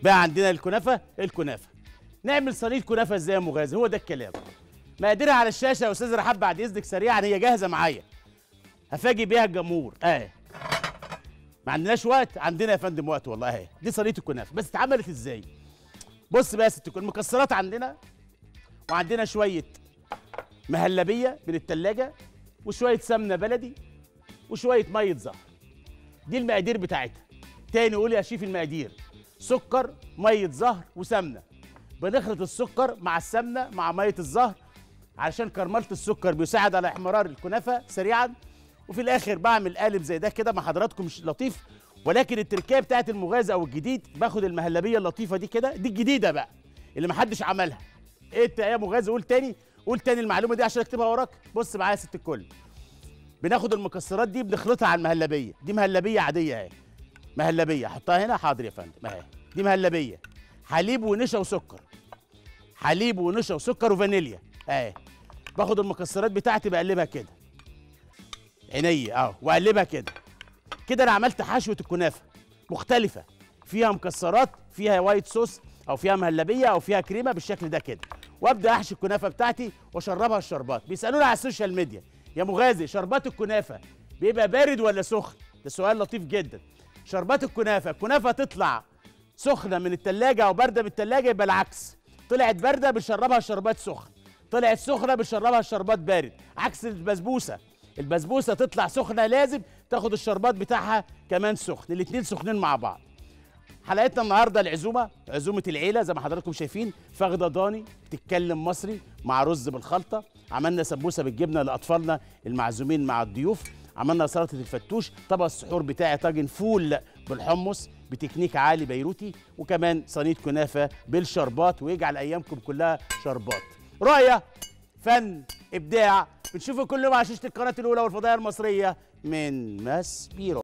بقى عندنا الكنافه الكنافه نعمل صينيه كنافه ازاي يا مغازي هو ده الكلام مقاديرها على الشاشه يا استاذ رحاب بعد اذنك سريعا هي جاهزه معايا هفاجئ بيها الجمهور اهي ما عندناش وقت عندنا يا فندم وقت والله اهي دي صينيه الكنافه بس اتعملت ازاي بص بقى يا ست الكل المكسرات عندنا وعندنا شويه مهلبيه من التلاجة وشويه سمنه بلدي وشويه ميه زهر دي المقادير بتاعتها تاني قول يا شيف المقادير سكر ميه زهر وسمنه بنخلط السكر مع السمنه مع ميه الزهر علشان كرمله السكر بيساعد على احمرار الكنافه سريعا وفي الاخر بعمل قالب زي ده كده مع حضراتكم مش لطيف ولكن التركيه بتاعت المغازه او الجديد باخد المهلبيه اللطيفه دي كده دي الجديده بقى اللي محدش عملها ايه انت يا مغازي قول تاني قول تاني المعلومه دي عشان اكتبها وراك بص معايا يا ست الكل بناخد المكسرات دي بنخلطها على المهلبيه دي مهلبيه عاديه اهي مهلبيه احطها هنا حاضر يا فندم اهي دي مهلبيه حليب ونشا وسكر حليب ونشا وسكر وفانيليا اهي باخد المكسرات بتاعتي بقلبها كده عينيا اهو واقلبها كده كده انا عملت حشوه الكنافه مختلفه فيها مكسرات فيها وايت صوص او فيها مهلبيه او فيها كريمه بالشكل ده كده وابدا احشي الكنافه بتاعتي واشربها الشربات بيسالونا على السوشيال ميديا يا مغازي شربات الكنافه بيبقى بارد ولا سخن ده سؤال لطيف جدا شربات الكنافه الكنافه تطلع سخنه من التلاجة او بارده من التلاجة يبقى العكس طلعت بارده بنشربها شربات سخن طلعت سخنه بنشربها شربات بارد عكس البسبوسه البسبوسه تطلع سخنه لازم تاخد الشربات بتاعها كمان سخن الاتنين سخنين مع بعض حلقتنا النهارده العزومه عزومه العيله زي ما حضراتكم شايفين فخده ضاني بتتكلم مصري مع رز بالخلطه عملنا سمبوسه بالجبنه لاطفالنا المعزومين مع الضيوف عملنا سلطه الفتوش طبق السحور بتاعي طاجن فول بالحمص بتكنيك عالي بيروتي وكمان صينيه كنافه بالشربات ويجعل ايامكم كلها شربات رؤيه فن ابداع بنشوفه كل يوم على شاشه القناه الاولى والفضائيه المصريه من ماس بيرو